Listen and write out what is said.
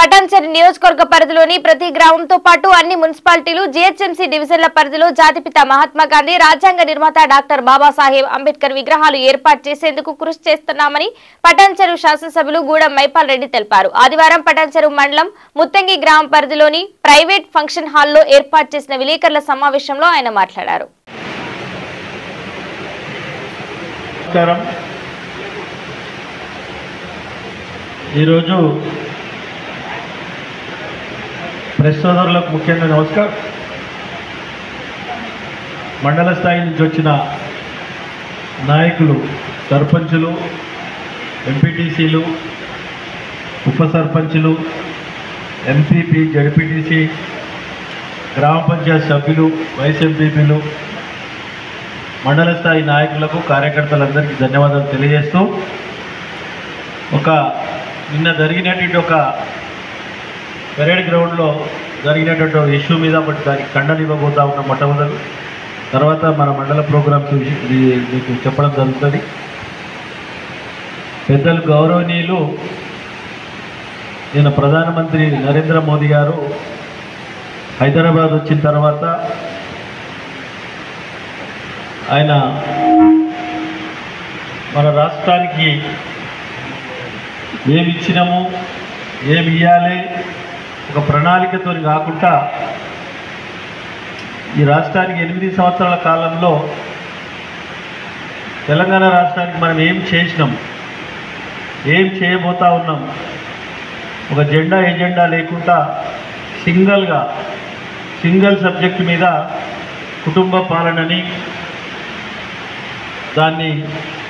పటాన్చెరు నియోజకవర్గ పరిధిలోని ప్రతి గ్రామంతో పాటు అన్ని మున్సిపాలిటీలు జీహెచ్ఎంసీ డివిజన్ల పరిధిలో జాతిపిత మహాత్మా గాంధీ రాజ్యాంగ నిర్మాత డాక్టర్ బాబాసాహెబ్ అంబేద్కర్ విగ్రహాలు ఏర్పాటు చేసేందుకు కృషి చేస్తున్నామని పటాన్చెరు శాసనసభ్యులు గూడెం మైపాల్ రెడ్డి తెలిపారు ఆదివారం పటాన్చెరు మండలం ముత్తంగి గ్రామ పరిధిలోని ప్రైవేట్ ఫంక్షన్ హాల్లో ఏర్పాటు చేసిన విలేకరుల సమావేశంలో ఆయన మాట్లాడారు నమస్కారం ఈరోజు ప్రెస్ సోదరులకు ముఖ్యంగా నమస్కారం మండల స్థాయి నుంచి వచ్చిన నాయకులు సర్పంచులు ఎంపీటీసీలు ఉప సర్పంచులు ఎంపీపీ జడ్పీటీసీ గ్రామ పంచాయత్ సభ్యులు వైస్ ఎంపీపీలు మండల స్థాయి నాయకులకు కార్యకర్తలందరికీ ధన్యవాదాలు తెలియజేస్తూ ఒక నిన్న జరిగినటువంటి ఒక పెరేడ్ గ్రౌండ్లో జరిగినటువంటి ఒక ఇష్యూ మీద బట్ దానికి ఖండన ఇవ్వబోతా ఉన్న మొట్టమొదలు తర్వాత మన మండల ప్రోగ్రామ్స్ విష- ఇది మీకు చెప్పడం జరుగుతుంది పెద్దలు గౌరవనీయులు నేను ప్రధానమంత్రి నరేంద్ర మోదీ గారు హైదరాబాద్ వచ్చిన తర్వాత ఆయన మన రాష్ట్రానికి ఏమి ఇచ్చినాము ఏమి ఇవ్వాలి ఒక ప్రణాళికతో కాకుండా ఈ రాష్ట్రానికి ఎనిమిది సంవత్సరాల కాలంలో తెలంగాణ రాష్ట్రానికి మనం ఏం చేసినాం ఏం చేయబోతా ఉన్నాం ఒక జెండా ఎజెండా లేకుండా సింగల్గా సింగిల్ సబ్జెక్ట్ మీద కుటుంబ పాలనని దాన్ని